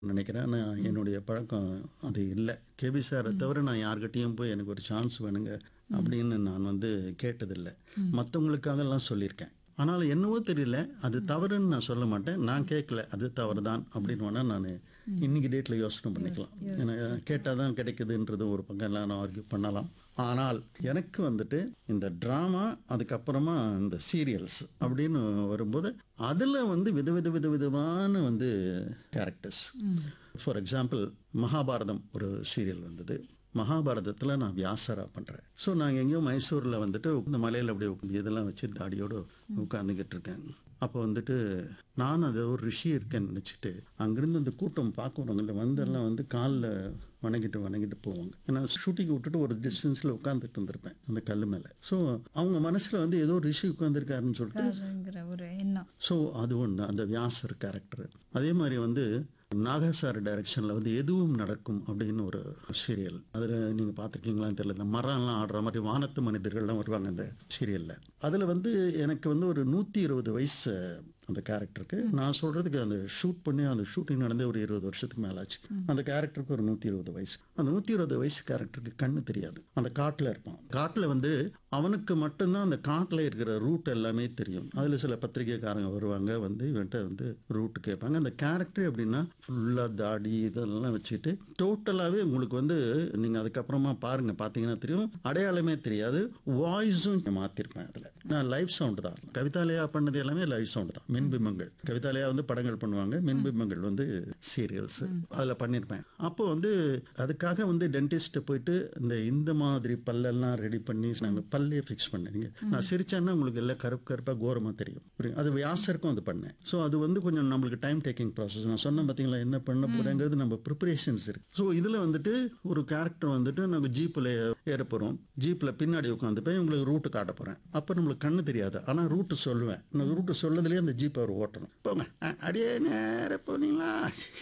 நினைக்கிறேன் நான் என்னுடைய பழக்கம் அது இல்லை கேபி சாரை தவிர நான் யார்கிட்டயும் போய் எனக்கு ஒரு சான்ஸ் வேணுங்க அப்படின்னு நான் வந்து கேட்டதில்லை மற்றவங்களுக்காகலாம் சொல்லியிருக்கேன் ஆனால் என்னவோ தெரியல அது தவறுன்னு நான் சொல்ல மாட்டேன் நான் கேட்கல அது தவறு தான் அப்படின்னு வேணா நான் இன்னைக்கு டேட்டில் யோசனை பண்ணிக்கலாம் எனக்கு கேட்டால் தான் கிடைக்குதுன்றது ஒரு பக்கம் எல்லாரும் ஆர்கியூ பண்ணலாம் ஆனால் எனக்கு வந்துட்டு இந்த ட்ராமா அதுக்கப்புறமா இந்த சீரியல்ஸ் அப்படின்னு வரும்போது அதில் வந்து விதவித வித விதமான வந்து கேரக்டர்ஸ் ஃபார் எக்ஸாம்பிள் மகாபாரதம் ஒரு சீரியல் வந்தது மகாபாரதத்தில் நான் வியாசரா பண்ணுறேன் ஸோ நாங்கள் எங்கேயோ மைசூரில் வந்துட்டு இந்த மலையில் அப்படியே உட்காந்து இதெல்லாம் வச்சு தாடியோடு உட்காந்துக்கிட்டு இருக்கேன் அப்போ வந்துட்டு நான் அது ஒரு ரிஷி இருக்கேன்னு நினச்சிட்டு அங்கேருந்து அந்த கூட்டம் பார்க்குறவங்கள வந்தெல்லாம் வந்து காலில் வணங்கிட்டு வணங்கிட்டு போவாங்க ஏன்னா ஷூட்டிங் விட்டுட்டு ஒரு டிஸ்டன்ஸில் உட்காந்துட்டு இருந்திருப்பேன் அந்த கல் மேலே ஸோ அவங்க மனசில் வந்து ஏதோ ரிஷி உட்காந்துருக்காருன்னு சொல்லிட்டு இருக்காருங்கிற ஒரு எண்ணம் ஸோ அது ஒன்று அந்த வியாசர் கேரக்டர் அதே மாதிரி வந்து நாகசார் டைரக்ஷனில் வந்து எதுவும் நடக்கும் அப்படின்னு ஒரு சீரியல் அதில் நீங்கள் பார்த்துருக்கீங்களான்னு தெரியல இந்த மரம்லாம் ஆடுற மாதிரி வானத்து மனிதர்கள்லாம் வருவாங்க அந்த சீரியலில் அதில் வந்து எனக்கு வந்து ஒரு நூற்றி இருபது வயசு அந்த கேரக்டருக்கு நான் சொல்கிறதுக்கு அந்த ஷூட் பண்ணி அந்த ஷூட்டிங் நடந்தே ஒரு இருபது வருஷத்துக்கு மேலே ஆச்சு அந்த கேரக்டருக்கு ஒரு நூற்றி இருபது வயசு அந்த நூற்றி இருபது வயசு கேரக்டருக்கு கண்ணு தெரியாது அந்த காட்டில் இருப்பான் காட்டில் வந்து அவனுக்கு மட்டும்தான் அந்த காட்டில் இருக்கிற ரூட் எல்லாமே தெரியும் அதில் சில பத்திரிகைக்காரங்க வருவாங்க வந்து இவன்ட்ட வந்து ரூட் கேட்பாங்க அந்த கேரக்டர் எப்படின்னா ஃபுல்லாக தாடி இதெல்லாம் வச்சுட்டு டோட்டலாகவே உங்களுக்கு வந்து நீங்கள் அதுக்கப்புறமா பாருங்கள் பார்த்தீங்கன்னா தெரியும் அடையாளமே தெரியாது வாய்ஸும் மாற்றிருப்பேன் அதில் நான் லைவ் சவுண்டு தான் கவிதாலயா பண்ணது எல்லாமே லைவ் சவுண்டு தான் மின்பிம்பங்கள் கவிதாலயா வந்து படங்கள் பண்ணுவாங்க மின்பிம்பங்கள் வந்து சீரியல்ஸ் அதில் பண்ணியிருப்பேன் அப்போ வந்து அதுக்காக வந்து டென்டிஸ்ட் போயிட்டு இந்த இந்த மாதிரி பல்லெல்லாம் ரெடி பண்ணி நாங்கள் பல்லே ஃபிக்ஸ் பண்ணீங்க நான் சிரிச்சேன்னா உங்களுக்கு எல்லாம் கருப்பு கருப்பாக கோரமாக தெரியும் புரியும் அது வியாசருக்கும் அது பண்ணேன் ஸோ அது வந்து கொஞ்சம் நம்மளுக்கு டைம் டேக்கிங் ப்ராசஸ் நான் சொன்னேன் பார்த்தீங்களா என்ன பண்ண போகிறேங்கிறது நம்ம ப்ரிப்பரேஷன்ஸ் இருக்கு ஸோ இதில் வந்துட்டு ஒரு கேரக்டர் வந்துட்டு நம்ம ஜீப்பில் ஏற போகிறோம் ஜீப்பில் பின்னாடி உட்காந்துப்பேன் உங்களுக்கு ரூட்டு காட்ட போகிறேன் அப்போ நம்மளுக்கு கண்ணு தெரியாது ஆனால் ரூட்டு சொல்லுவேன் நான் ரூட்டு சொல்லதுலேயே அந்த ஜீப் அவர் ஓட்டணும் போங்க அ- அடியே நேர போனீங்களா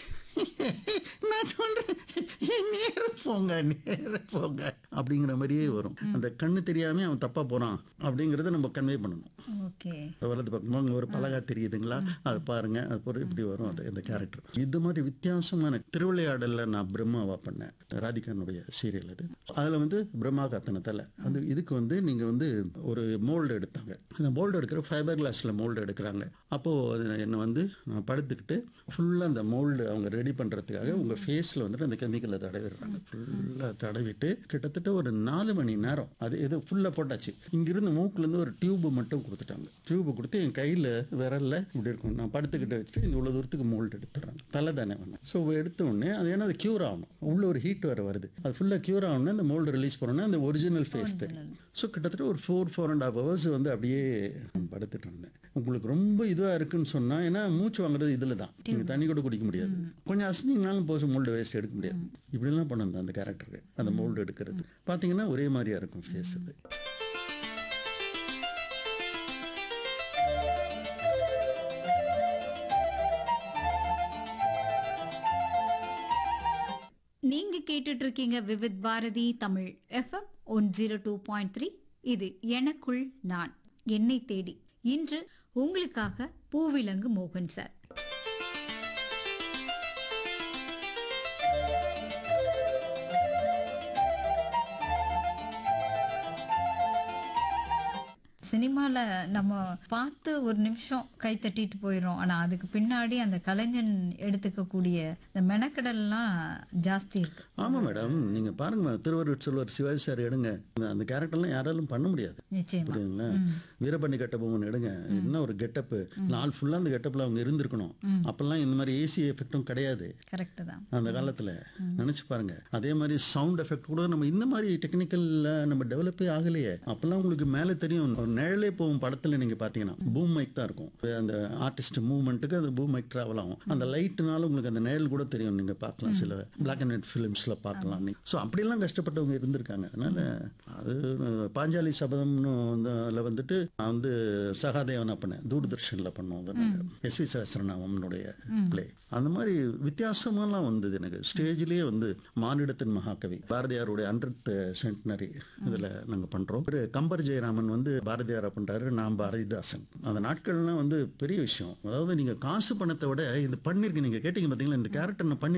நான் சொல்றேன் நேர போங்க நேர போங்க அப்படிங்கிற மாதிரியே வரும் அந்த கண்ணு தெரியாம அவன் தப்பா போறான் அப்படிங்கறத நம்ம கன்வே பண்ணணும் ஓகே வலது பக்கம் அங்க ஒரு பலகா தெரியுதுங்களா அது பாருங்க அது பொறு இப்படி வரும் அது இந்த கேரக்டர் இது மாதிரி வித்தியாசமான திருவிளையாடல்ல நான் பிரம்மாவா பண்ணேன் ராதிகானுடைய சீரியல் அது அதுல வந்து பிரம்மா கத்தனத்தில் அந்த இதுக்கு வந்து நீங்க வந்து ஒரு மோல்டு எடுத்தாங்க அந்த மோல்டு எடுக்கிற ஃபைபர் கிளாஸ்ல மோல்டு எடுக்கிறாங்க அப்போ அது என்ன வந்து நான் படுத்துக்கிட்டு ஃபுல்லா அந்த மோல்டு அவங்க ரெடி பண்றதுக்காக உங்க ஃபேஸ்ல வந்துட்டு அந்த கெமிக்கலை தடவிடுறாங்க ஃபுல்லா தடவிட்டு கிட்டத்தட்ட ஒரு நாலு மணி நேரம் அது இது ஃபுல்லா போட்டாச்சு இங்கிருந்து மூக்குல இருந்து ஒரு டியூப் மட்டும் கொடுத்துட்டாங்க டியூப் கொடுத்து என் கையில விரல்ல இப்படி இருக்கும் நான் படுத்துக்கிட்டு வச்சுட்டு இந்த இவ்வளவு தூரத்துக்கு மோல்டு எடுத்துறாங்க தலை தானே வேணும் ஸோ எடுத்த உடனே அது ஏன்னா அது கியூர் ஆகணும் உள்ள ஒரு ஹீட் வர வருது அது ஃபுல்லா கியூர் ஆகணும்னா அந்த மோல்டு ரிலீஸ் பண்ணோன்னா அந்த ஒரிஜினல் ஃபேஸ் தெரியும் ஸோ கிட்டத்தட்ட ஒரு four four and half hours வந்து அப்படியே படுத்துட்டு இருந்தேன் உங்களுக்கு ரொம்ப இதுவாக இருக்குன்னு சொன்னா ஏன்னா மூச்சு வாங்குறது இதில் தான் நீங்கள் தண்ணி கூட குடிக்க முடியாது கொஞ்சம் அசனிங்கனாலும் போது மோல்டு வேஸ்ட் எடுக்க முடியாது இப்படிலாம் பண்ணணும் அந்த கேரக்டருக்கு அந்த மோல்டு எடுக்கிறது பார்த்தீங்கன்னா ஒரே மாதிரியா இருக்கும் ஃபேஸ் அது நீங்க கேட்டுட்டு இருக்கீங்க Vividh Bharati Tamil FM one zero two point three இது எனக்குள் நான் என்னை தேடி இன்று உங்களுக்காக பூவிலங்கு மோகன் சார் சினிமால நம்ம பார்த்து ஒரு நிமிஷம் கை தட்டிட்டு போயிடும் ஆனா அதுக்கு பின்னாடி அந்த கலைஞன் எடுத்துக்கக்கூடிய இந்த மெனக்கடல்லாம் ஜாஸ்தி இருக்கு ஆமா மேடம் நீங்க பாருங்க மேடம் திருவருட் செல்வர் சிவாஜி சார் எடுங்க அந்த- அந்த கேரக்டர்லாம் யாராலும் பண்ண முடியாது நிச்சயமா புரியுதுங்களா வீரபண்ணி கட்டபொம்மன் எடுங்க என்ன ஒரு கெட்டப்பு நாள் ஃபுல்லா அந்த கெட்டப்ல அவங்க இருந்திருக்கணும் அப்பெல்லாம் இந்த மாதிரி ஏசி எஃபெக்டும் கிடையாது கரெக்ட் தான் அந்த காலத்துல நினைச்சு பாருங்க அதே மாதிரி சவுண்ட் எஃபெக்ட் கூட நம்ம இந்த மாதிரி டெக்னிக்கல்ல நம்ம டெவலப்பே ஆகலையே அப்பெல்லாம் உங்களுக்கு மேல தெரியும் ஒரு நிழலே போகும் படத்துல நீங்க பாத்தீங்கன்னா பூம் மைக் தான் இருக்கும் அந்த ஆர்டிஸ்ட் மூவ்மெண்ட்டுக்கு அந்த பூம் மைக் டிராவல் ஆகும் அந்த லைட்னால உங்களுக்கு அந்த நிழல் கூட தெரியும் நீங்க பார்க்கலாம் சில பிளாக் அண்ட் ஒயிட் ஃபிலிம்ஸ்ல பார்க்கலாம் நீங்க ஸோ அப்படியெல்லாம் கஷ்டப்பட்டவங்க இருந்திருக்காங்க அதனால அது பாஞ்சாலி சபதம்னு வந்து அதில் வந்துட்டு நான் வந்து சகாதேவனா பண்ணேன் தூர்தர்ஷன்ல பண்ணோம் எஸ் வி சஹசிரநாமம்னுடைய பிளே அந்த மாதிரி வித்தியாசமெல்லாம் வந்தது எனக்கு ஸ்டேஜ்லயே வந்து மானிடத்தின் மகாகவி பாரதியாருடைய ஹண்ட்ரட் சென்டினரி இதுல நாங்க பண்றோம் ஒரு கம்பர் ஜெயராமன் வந்து பாரதியாரா பண்றாரு நான் பாரதிதாசன் அந்த நாட்கள்லாம் வந்து பெரிய விஷயம் அதாவது நீங்க காசு பணத்தை விட இது பண்ணிருக்கு நீங்க கேட்டீங்க பாத்தீங்களா இந்த கேரக்டர் நான் பண்ணி